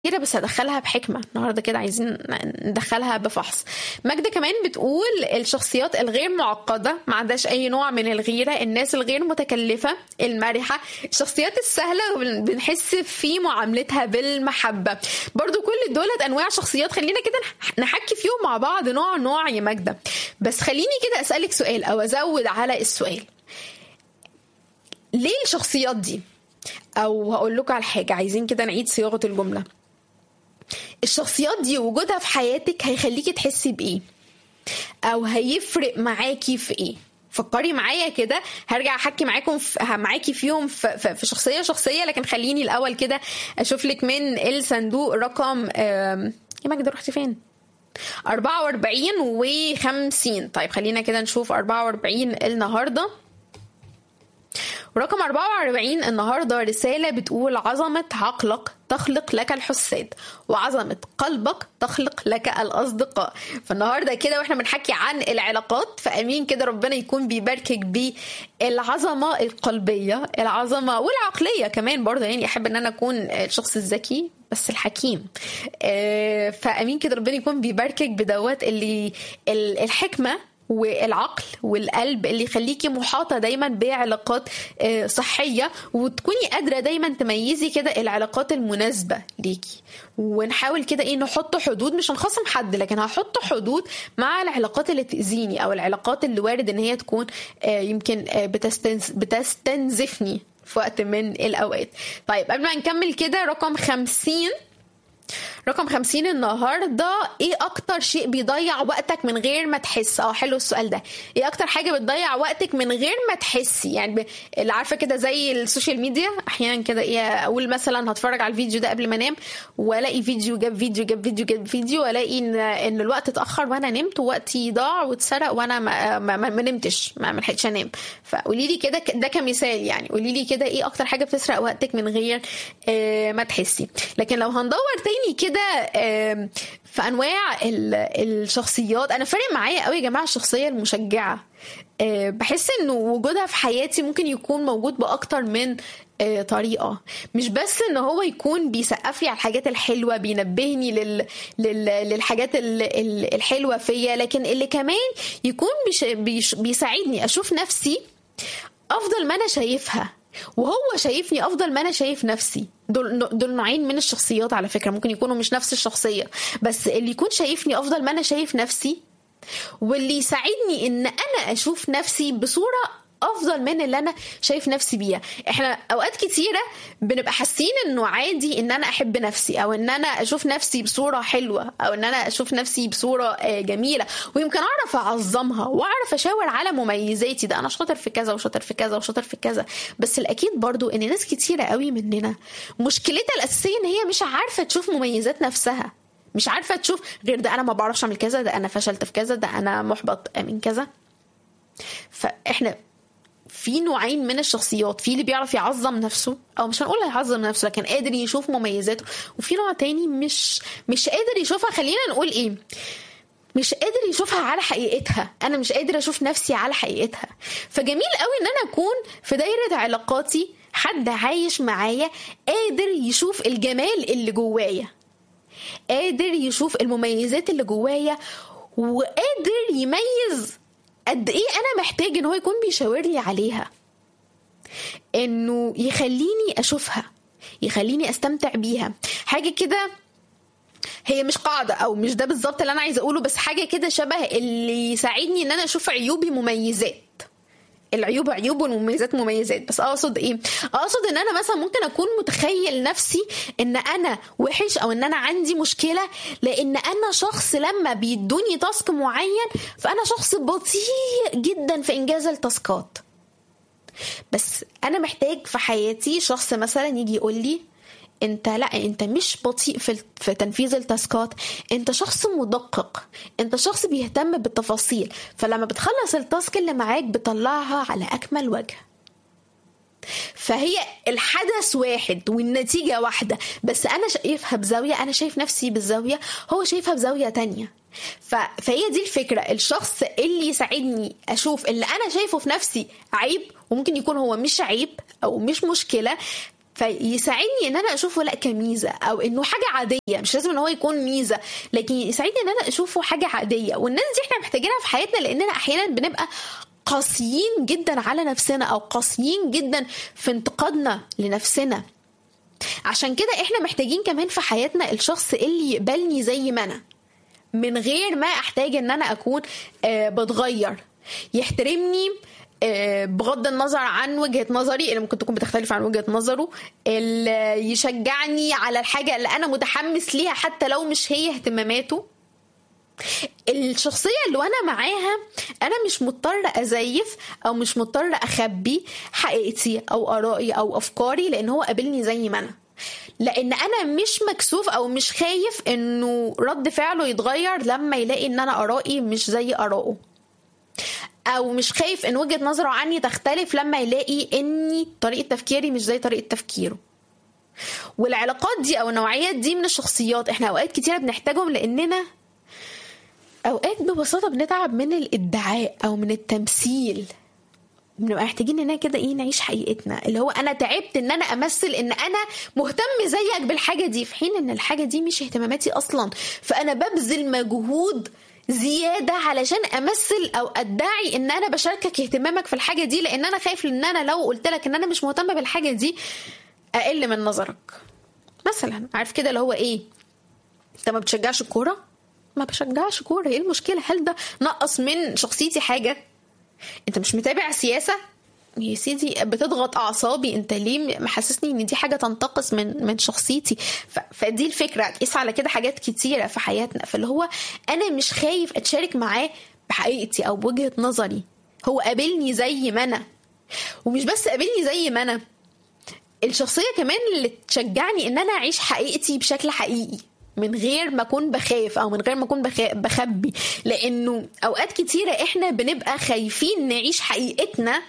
كتيرة بس هدخلها بحكمة النهاردة كده عايزين ندخلها بفحص ماجدة كمان بتقول الشخصيات الغير معقدة ما عندهاش أي نوع من الغيرة الناس الغير متكلفة المرحة الشخصيات السهلة بنحس في معاملتها بالمحبة برضو كل دولت أنواع شخصيات خلينا كده نحكي فيهم مع بعض نوع نوع يا ماجدة بس خليني كده أسألك سؤال أو أزود على السؤال ليه الشخصيات دي او هقول لكم على حاجه عايزين كده نعيد صياغه الجمله الشخصيات دي وجودها في حياتك هيخليكي تحسي بايه او هيفرق معاكي في ايه فكري معايا كده هرجع احكي معاكم في معاكي فيهم في, في, في شخصيه شخصيه لكن خليني الاول كده اشوف لك من الصندوق رقم يا ماجد رحتي فين 44 و 50 طيب خلينا كده نشوف 44 النهارده ورقم 44 النهارده رساله بتقول عظمه عقلك تخلق لك الحساد وعظمه قلبك تخلق لك الاصدقاء فالنهارده كده واحنا بنحكي عن العلاقات فامين كده ربنا يكون بيباركك بالعظمه القلبيه العظمه والعقليه كمان برضه يعني احب ان انا اكون الشخص الذكي بس الحكيم فامين كده ربنا يكون بيباركك بدوات اللي الحكمه والعقل والقلب اللي يخليكي محاطه دايما بعلاقات صحيه وتكوني قادره دايما تميزي كده العلاقات المناسبه ليكي ونحاول كده ايه نحط حدود مش هنخصم حد لكن هحط حدود مع العلاقات اللي تاذيني او العلاقات اللي وارد ان هي تكون يمكن بتستنزفني في وقت من الاوقات طيب قبل ما نكمل كده رقم خمسين رقم خمسين النهاردة ايه اكتر شيء بيضيع وقتك من غير ما تحس اه حلو السؤال ده ايه اكتر حاجة بتضيع وقتك من غير ما تحسي يعني ب... اللي عارفة كده زي السوشيال ميديا احيانا كده ايه اقول مثلا هتفرج على الفيديو ده قبل ما انام والاقي فيديو جاب فيديو جاب فيديو جاب فيديو والاقي ان ان الوقت اتاخر وانا نمت ووقتي ضاع واتسرق وانا ما, ما, ما, ما نمتش ما لحقتش انام فقولي لي كده ده كمثال يعني قولي لي كده ايه اكتر حاجة بتسرق وقتك من غير آه ما تحسي لكن لو هندور تاني كده في انواع الشخصيات انا فارق معايا قوي يا جماعه الشخصيه المشجعه بحس انه وجودها في حياتي ممكن يكون موجود باكتر من طريقه مش بس ان هو يكون بيسقف لي على الحاجات الحلوه بينبهني لل... لل... للحاجات الحلوه فيا لكن اللي كمان يكون بيش... بيش... بيساعدني اشوف نفسي افضل ما انا شايفها وهو شايفني افضل ما انا شايف نفسي دول دول نوعين من الشخصيات على فكره ممكن يكونوا مش نفس الشخصيه بس اللي يكون شايفني افضل ما انا شايف نفسي واللي يساعدني ان انا اشوف نفسي بصوره افضل من اللي انا شايف نفسي بيها احنا اوقات كتيره بنبقى حاسين انه عادي ان انا احب نفسي او ان انا اشوف نفسي بصوره حلوه او ان انا اشوف نفسي بصوره جميله ويمكن اعرف اعظمها واعرف اشاور على مميزاتي ده انا شاطر في كذا وشاطر في كذا وشاطر في كذا بس الاكيد برضو ان ناس كتيره قوي مننا مشكلتها الاساسيه ان هي مش عارفه تشوف مميزات نفسها مش عارفه تشوف غير ده انا ما بعرفش اعمل كذا ده انا فشلت في كذا ده انا محبط من كذا فاحنا في نوعين من الشخصيات في اللي بيعرف يعظم نفسه او مش هنقول يعظم نفسه لكن قادر يشوف مميزاته وفي نوع تاني مش مش قادر يشوفها خلينا نقول ايه مش قادر يشوفها على حقيقتها انا مش قادر اشوف نفسي على حقيقتها فجميل قوي ان انا اكون في دايره علاقاتي حد عايش معايا قادر يشوف الجمال اللي جوايا قادر يشوف المميزات اللي جوايا وقادر يميز قد ايه انا محتاج ان هو يكون بيشاور لي عليها انه يخليني اشوفها يخليني استمتع بيها حاجه كده هي مش قاعدة أو مش ده بالظبط اللي أنا عايزة أقوله بس حاجة كده شبه اللي يساعدني إن أنا أشوف عيوبي مميزات العيوب عيوب والمميزات مميزات بس اقصد ايه اقصد ان انا مثلا ممكن اكون متخيل نفسي ان انا وحش او ان انا عندي مشكله لان انا شخص لما بيدوني تاسك معين فانا شخص بطيء جدا في انجاز التاسكات بس انا محتاج في حياتي شخص مثلا يجي يقول لي انت لا انت مش بطيء في في تنفيذ التاسكات انت شخص مدقق انت شخص بيهتم بالتفاصيل فلما بتخلص التاسك اللي معاك بتطلعها على اكمل وجه فهي الحدث واحد والنتيجة واحدة بس أنا شايفها بزاوية أنا شايف نفسي بالزاوية هو شايفها بزاوية تانية ف... فهي دي الفكرة الشخص اللي يساعدني أشوف اللي أنا شايفه في نفسي عيب وممكن يكون هو مش عيب أو مش مشكلة فيساعدني ان انا اشوفه لا كميزه او انه حاجه عاديه مش لازم ان هو يكون ميزه لكن يساعدني ان انا اشوفه حاجه عاديه والناس دي احنا محتاجينها في حياتنا لاننا احيانا بنبقى قاسيين جدا على نفسنا او قاسيين جدا في انتقادنا لنفسنا عشان كده احنا محتاجين كمان في حياتنا الشخص اللي يقبلني زي ما انا من غير ما احتاج ان انا اكون آه بتغير يحترمني آه بغض النظر عن وجهه نظري اللي ممكن تكون بتختلف عن وجهه نظره اللي يشجعني على الحاجه اللي انا متحمس ليها حتى لو مش هي اهتماماته الشخصية اللي وانا معاها انا مش مضطرة ازيف او مش مضطرة اخبي حقيقتي او ارائي او افكاري لان هو قابلني زي ما انا لان انا مش مكسوف او مش خايف انه رد فعله يتغير لما يلاقي ان انا ارائي مش زي ارائه او مش خايف ان وجهة نظره عني تختلف لما يلاقي اني طريقة تفكيري مش زي طريقة تفكيره والعلاقات دي او النوعيات دي من الشخصيات احنا اوقات كتيرة بنحتاجهم لاننا اوقات ببساطه بنتعب من الادعاء او من التمثيل بنبقى محتاجين ان كده ايه نعيش حقيقتنا اللي هو انا تعبت ان انا امثل ان انا مهتم زيك بالحاجه دي في حين ان الحاجه دي مش اهتماماتي اصلا فانا ببذل مجهود زيادة علشان أمثل أو أدعي إن أنا بشاركك اهتمامك في الحاجة دي لأن أنا خايف إن أنا لو قلت لك إن أنا مش مهتمة بالحاجة دي أقل من نظرك مثلا عارف كده اللي هو إيه أنت ما بتشجعش الكورة ما بشجعش كوره ايه المشكله هل ده نقص من شخصيتي حاجه انت مش متابع سياسه يا سيدي بتضغط اعصابي انت ليه محسسني ان دي حاجه تنتقص من من شخصيتي ف... فدي الفكره قيس على كده حاجات كتيره في حياتنا فاللي هو انا مش خايف اتشارك معاه بحقيقتي او بوجهه نظري هو قابلني زي ما انا ومش بس قابلني زي ما انا الشخصيه كمان اللي تشجعني ان انا اعيش حقيقتي بشكل حقيقي من غير ما اكون بخاف او من غير ما اكون بخبي لانه اوقات كتيره احنا بنبقى خايفين نعيش حقيقتنا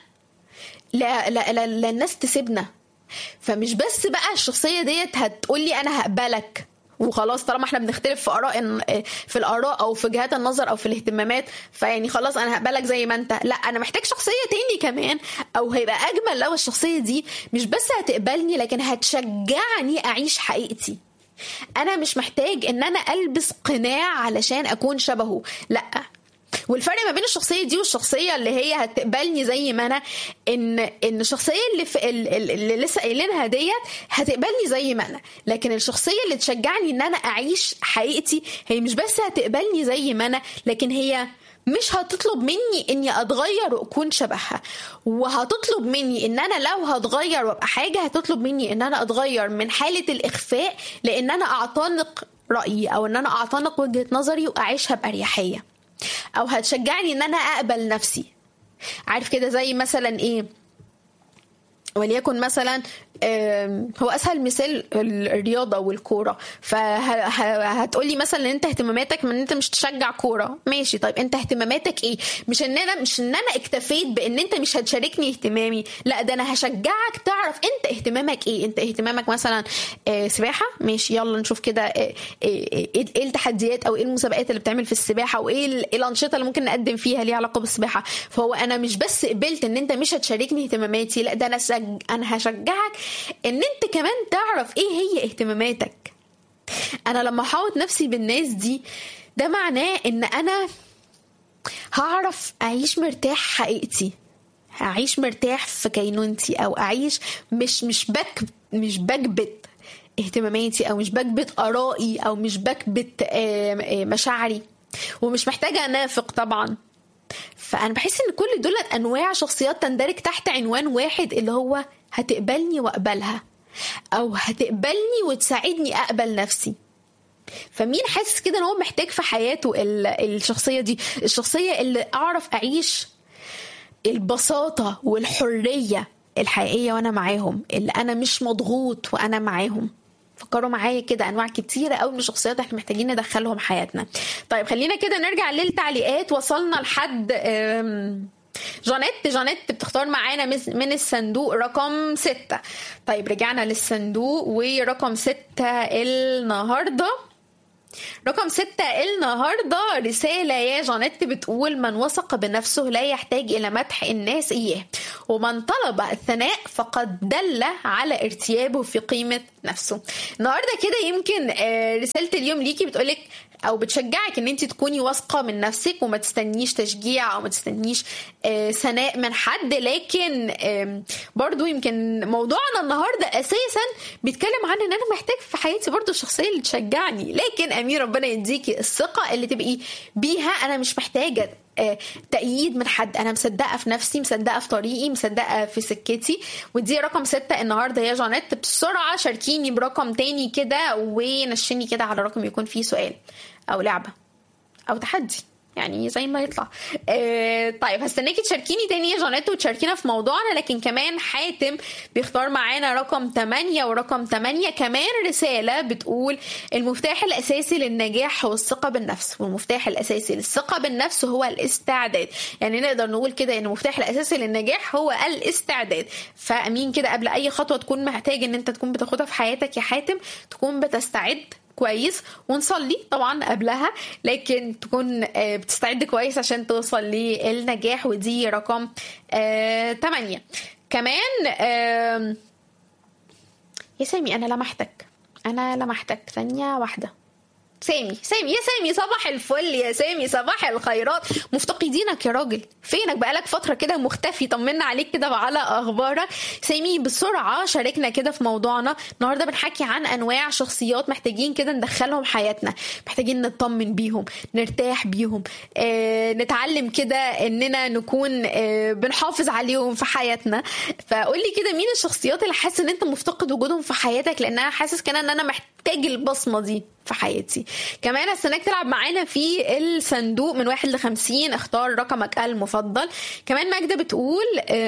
لا لا لا, لا الناس تسيبنا فمش بس بقى الشخصيه ديت هتقولي انا هقبلك وخلاص طالما احنا بنختلف في اراء في الاراء او في وجهات النظر او في الاهتمامات فيعني خلاص انا هقبلك زي ما انت لا انا محتاج شخصيه تاني كمان او هيبقى اجمل لو الشخصيه دي مش بس هتقبلني لكن هتشجعني اعيش حقيقتي انا مش محتاج ان انا البس قناع علشان اكون شبهه لا والفرق ما بين الشخصيه دي والشخصيه اللي هي هتقبلني زي ما انا ان ان الشخصيه اللي في اللي لسه قايلينها ديت هتقبلني زي ما انا لكن الشخصيه اللي تشجعني ان انا اعيش حقيقتي هي مش بس هتقبلني زي ما انا لكن هي مش هتطلب مني اني اتغير واكون شبهها وهتطلب مني ان انا لو هتغير وابقى حاجه هتطلب مني ان انا اتغير من حاله الاخفاء لان انا اعتنق رايي او ان انا اعتنق وجهه نظري واعيشها باريحيه او هتشجعني ان انا اقبل نفسي عارف كده زي مثلا ايه وليكن مثلا هو اسهل مثال الرياضه والكوره فهتقولي مثلا ان انت اهتماماتك من ان انت مش تشجع كوره ماشي طيب انت اهتماماتك ايه مش ان انا مش ان انا اكتفيت بان انت مش هتشاركني اهتمامي لا ده انا هشجعك تعرف انت اهتمامك ايه انت اهتمامك مثلا سباحه ماشي يلا نشوف كده ايه التحديات او ايه المسابقات اللي بتعمل في السباحه وايه الانشطه اللي ممكن نقدم فيها ليها علاقه بالسباحه فهو انا مش بس قبلت ان انت مش هتشاركني اهتماماتي لا ده انا سج... انا هشجعك ان انت كمان تعرف ايه هي اهتماماتك انا لما احاوط نفسي بالناس دي ده معناه ان انا هعرف اعيش مرتاح حقيقتي اعيش مرتاح في كينونتي او اعيش مش مش بك مش بكبت اهتماماتي او مش بكبت ارائي او مش بكبت مشاعري ومش محتاجه انافق طبعا فانا بحس ان كل دول انواع شخصيات تندرج تحت عنوان واحد اللي هو هتقبلني واقبلها او هتقبلني وتساعدني اقبل نفسي فمين حاسس كده ان هو محتاج في حياته الشخصيه دي الشخصيه اللي اعرف اعيش البساطه والحريه الحقيقيه وانا معاهم اللي انا مش مضغوط وانا معاهم فكروا معايا كده انواع كتيره قوي من الشخصيات احنا محتاجين ندخلهم حياتنا طيب خلينا كده نرجع للتعليقات وصلنا لحد جانيت جانيت بتختار معانا من الصندوق رقم ستة طيب رجعنا للصندوق ورقم ستة النهاردة رقم ستة النهاردة رسالة يا جانيت بتقول من وثق بنفسه لا يحتاج إلى مدح الناس إياه ومن طلب الثناء فقد دل على ارتيابه في قيمة نفسه النهاردة كده يمكن رسالة اليوم ليكي بتقولك او بتشجعك ان انت تكوني واثقه من نفسك وما تستنيش تشجيع او ما تستنيش ثناء من حد لكن برضو يمكن موضوعنا النهارده اساسا بيتكلم عن ان انا محتاج في حياتي برضو الشخصيه اللي تشجعني لكن امين ربنا يديكي الثقه اللي تبقي بيها انا مش محتاجه تأييد من حد أنا مصدقة في نفسي مصدقة في طريقي مصدقة في سكتي ودي رقم ستة النهاردة يا جانيت بسرعة شاركيني برقم تاني كده ونشني كده على رقم يكون فيه سؤال أو لعبة أو تحدي يعني زي ما يطلع آه طيب هستناكي تشاركيني تاني يا جانيت وتشاركينا في موضوعنا لكن كمان حاتم بيختار معانا رقم 8 ورقم 8 كمان رسالة بتقول المفتاح الأساسي للنجاح هو الثقة بالنفس والمفتاح الأساسي للثقة بالنفس هو الاستعداد يعني نقدر نقول كده ان المفتاح الأساسي للنجاح هو الاستعداد فأمين كده قبل أي خطوة تكون محتاج ان انت تكون بتاخدها في حياتك يا حاتم تكون بتستعد كويس ونصلي طبعا قبلها لكن تكون بتستعد كويس عشان توصل للنجاح ودي رقم 8 كمان يا سامي انا لمحتك انا لمحتك ثانيه واحده سامي سامي يا سامي صباح الفل يا سامي صباح الخيرات مفتقدينك يا راجل فينك بقالك فتره كده مختفي طمنا عليك كده وعلى اخبارك سامي بسرعه شاركنا كده في موضوعنا النهارده بنحكي عن انواع شخصيات محتاجين كده ندخلهم حياتنا محتاجين نطمن بيهم نرتاح بيهم آه نتعلم كده اننا نكون آه بنحافظ عليهم في حياتنا فقول لي كده مين الشخصيات اللي حاسس ان انت مفتقد وجودهم في حياتك لان انا حاسس كده ان انا محتاج البصمه دي في حياتي كمان استناك تلعب معانا في الصندوق من واحد لخمسين اختار رقمك المفضل كمان ماجدة بتقول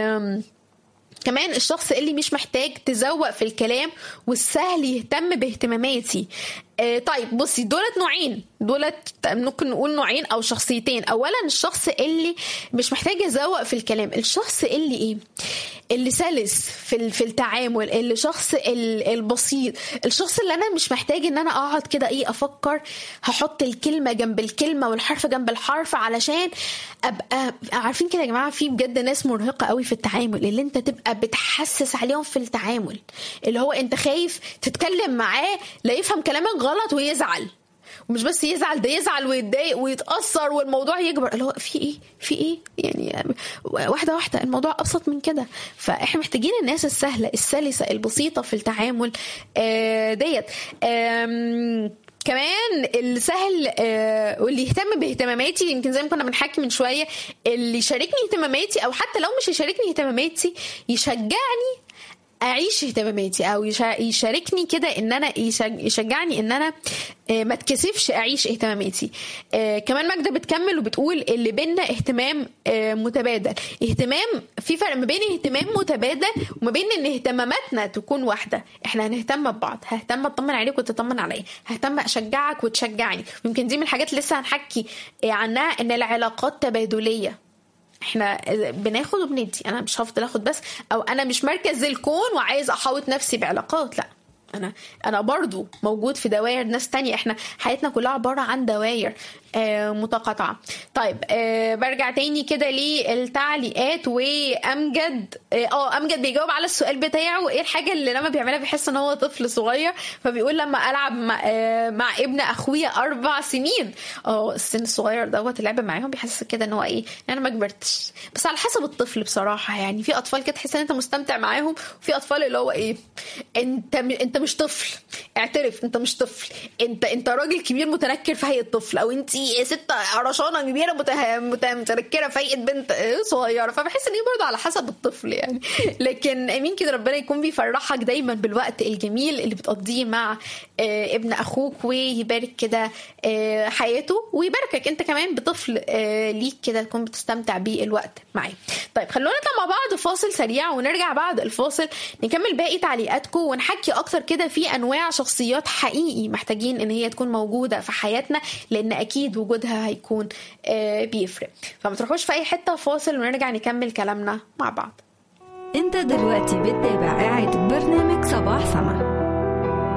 كمان الشخص اللي مش محتاج تزوق في الكلام والسهل يهتم باهتماماتي آه طيب بصي دولت نوعين دولت ممكن نقول نوعين او شخصيتين اولا الشخص اللي مش محتاج يزوق في الكلام الشخص اللي ايه اللي سلس في في التعامل اللي شخص البسيط الشخص اللي انا مش محتاج ان انا اقعد كده ايه افكر هحط الكلمه جنب الكلمه والحرف جنب الحرف علشان ابقى عارفين كده يا جماعه في بجد ناس مرهقه قوي في التعامل اللي انت تبقى بتحسس عليهم في التعامل اللي هو انت خايف تتكلم معاه لا يفهم كلامك غلط ويزعل ومش بس يزعل ده يزعل ويتضايق ويتاثر والموضوع يكبر اللي هو في ايه في ايه يعني واحده واحده الموضوع ابسط من كده فاحنا محتاجين الناس السهله السلسه البسيطه في التعامل آه ديت آه كمان السهل آه واللي يهتم باهتماماتي يمكن زي ما كنا بنحكي من شويه اللي يشاركني اهتماماتي او حتى لو مش يشاركني اهتماماتي يشجعني اعيش اهتماماتي او يشاركني كده ان انا يشجعني ان انا ما اتكسفش اعيش اهتماماتي كمان ماجده بتكمل وبتقول اللي بينا اهتمام متبادل اهتمام في فرق ما بين اهتمام متبادل وما بين ان اهتماماتنا تكون واحده احنا هنهتم ببعض ههتم اطمن عليك وتطمن عليا ههتم اشجعك وتشجعني يمكن دي من الحاجات اللي لسه هنحكي عنها ان العلاقات تبادليه احنا بناخد وبندي انا مش هفضل اخد بس او انا مش مركز الكون وعايز احاوط نفسي بعلاقات لا انا انا برضو موجود في دوائر ناس تانية احنا حياتنا كلها عبارة عن دوائر آه متقاطعة طيب آه برجع تاني كده للتعليقات وامجد اه امجد بيجاوب على السؤال بتاعه ايه الحاجة اللي لما بيعملها بيحس ان هو طفل صغير فبيقول لما العب مع, آه مع ابن اخويا اربع سنين اه السن الصغير دوت اللعب معاهم بيحس كده ان هو ايه انا ما كبرتش بس على حسب الطفل بصراحة يعني في اطفال كده تحس ان انت مستمتع معاهم وفي اطفال اللي هو ايه انت انت مش طفل اعترف انت مش طفل انت انت راجل كبير متنكر في هيئه طفل او انت ست قرشانه كبيره مته... متنكره في هيئه بنت صغيره فبحس ان هي برضه على حسب الطفل يعني لكن امين كده ربنا يكون بيفرحك دايما بالوقت الجميل اللي بتقضيه مع اه ابن اخوك ويبارك كده اه حياته ويباركك انت كمان بطفل اه ليك كده تكون بتستمتع بيه الوقت معاه طيب خلونا نطلع مع بعض فاصل سريع ونرجع بعد الفاصل نكمل باقي تعليقاتكم ونحكي اكتر كده في انواع شخصيات حقيقي محتاجين ان هي تكون موجوده في حياتنا لان اكيد وجودها هيكون بيفرق فما تروحوش في اي حته فاصل ونرجع نكمل كلامنا مع بعض انت دلوقتي بتتابع اعاده برنامج صباح سما